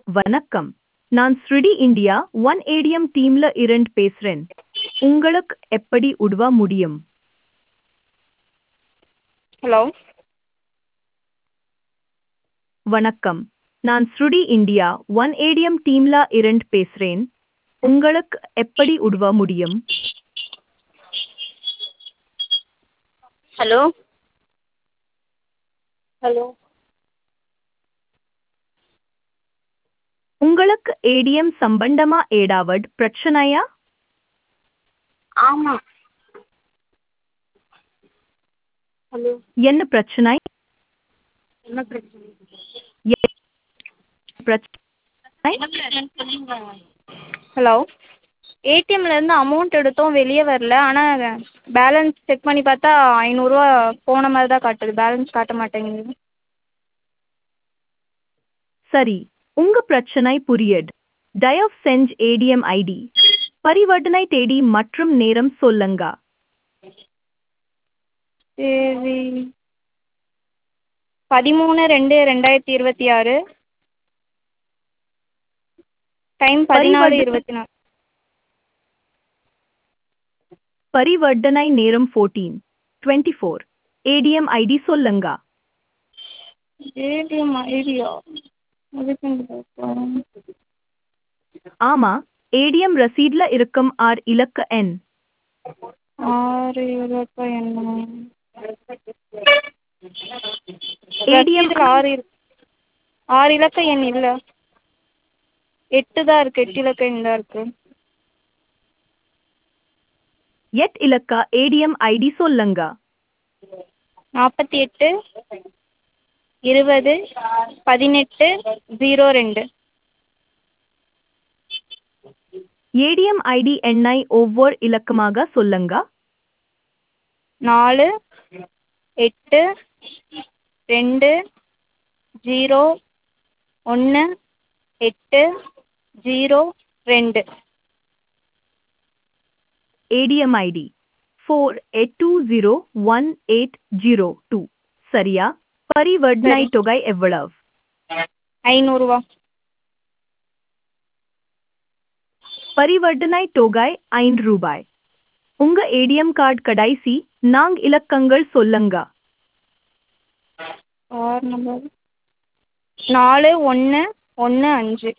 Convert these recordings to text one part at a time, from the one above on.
வணக்கம் நான் ஸ்ருடி இந்தியா ஒன் ஏடிஎம் டீம்ல இருந்து பேசுறேன் உங்களுக்கு எப்படி உதவ முடியும் ஹலோ வணக்கம் நான் ஸ்ருடி இந்தியா ஒன் ஏடிஎம் டீம்ல இருந்து பேசுறேன் உங்களுக்கு எப்படி உதவ முடியும் ஹலோ ஹலோ உங்களுக்கு ஏடிஎம் சம்பந்தமா ஏதாவது பிரச்சனையா ஆமாம் ஹலோ என்ன பிரச்சனை என்ன பிரச்சனை எ- பிரச்சனை ஹலோ ஏடிஎம்லேருந்து அமௌண்ட் எடுத்தோம் வெளியே வரல ஆனால் பேலன்ஸ் செக் பண்ணி பார்த்தா ஐநூறுரூவா போன மாதிரி தான் காட்டுது பேலன்ஸ் காட்ட மாட்டேங்குது சரி உங்க பிரச்சனை புரியுது தயவு செஞ்சு ஏடிஎம் ஐடி பரிவர்த்தனை தேதி மற்றும் நேரம் சொல்லுங்க சரி பதிமூணு ரெண்டு ரெண்டாயிரத்தி இருபத்தி ஆறு டைம் பதினாலு பரிவர்த்தனை- இருபத்தி நாலு பரிவர்த்தனை நேரம் fourteen twenty four ATM ID சொல்லுங்க ஏடிஎம் ஐடியா அதுக்கு ஆமா ஏடிஎம் ரசீட்ல இருக்கும் ஆர் இலக்க எண் ஆறு இலக்க என்ன ADM ரசீதுல ஆறு இருக்கு ஆறு இலக்க எண் இல்லை எட்டு தான் இருக்கு எட்டு இலக்க எண் தான் இருக்கு எட் இலக்க ஏடிஎம் ஐடி சொல்லுங்க நாற்பத்தி எட்டு இருபது பதினெட்டு ஜீரோ ரெண்டு ஏடிஎம் ஐடி எண்ணை ஒவ்வொரு இலக்கமாக சொல்லுங்க நாலு எட்டு ரெண்டு ஜீரோ ஒன்று எட்டு ஜீரோ ரெண்டு ATM ID four eight two zero one eight zero two சரியா பரிவர்த்தனை சரி. தொகை எவ்வளவு ஐநூறுரூவா பரிவர்த்தனை தொகை ஐந்து ரூபாய் உங்க ஏடிஎம் கார்டு கடைசி நான்கு இலக்கங்கள் சொல்லுங்க ஆறு நம்பர் நாலு ஒன்று ஒன்று அஞ்சு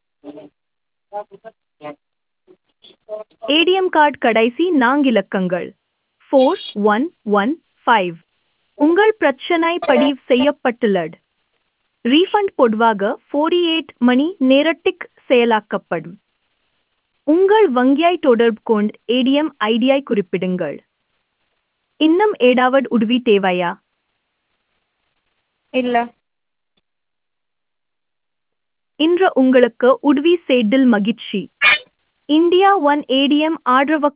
ஏடிஎம் கார்டு கடைசி நான்கு இலக்கங்கள் ஃபோர் ஒன் ஒன் ஃபைவ் உங்கள் பிரச்சனை பதிவு செய்யப்பட்டுள்ளது ரீஃபண்ட் பொதுவாக ஃபோர்டி எயிட் மணி நேரத்திற்கு செயலாக்கப்படும் உங்கள் வங்கியை தொடர்பு கொண்டு ஏடிஎம் ஐடியை குறிப்பிடுங்கள் இன்னும் ஏதாவது உதவி தேவையா இல்லை இன்று உங்களுக்கு உதவி செய்தில் மகிழ்ச்சி இந்தியா ஒன் ஏடிஎம் ஆதரவு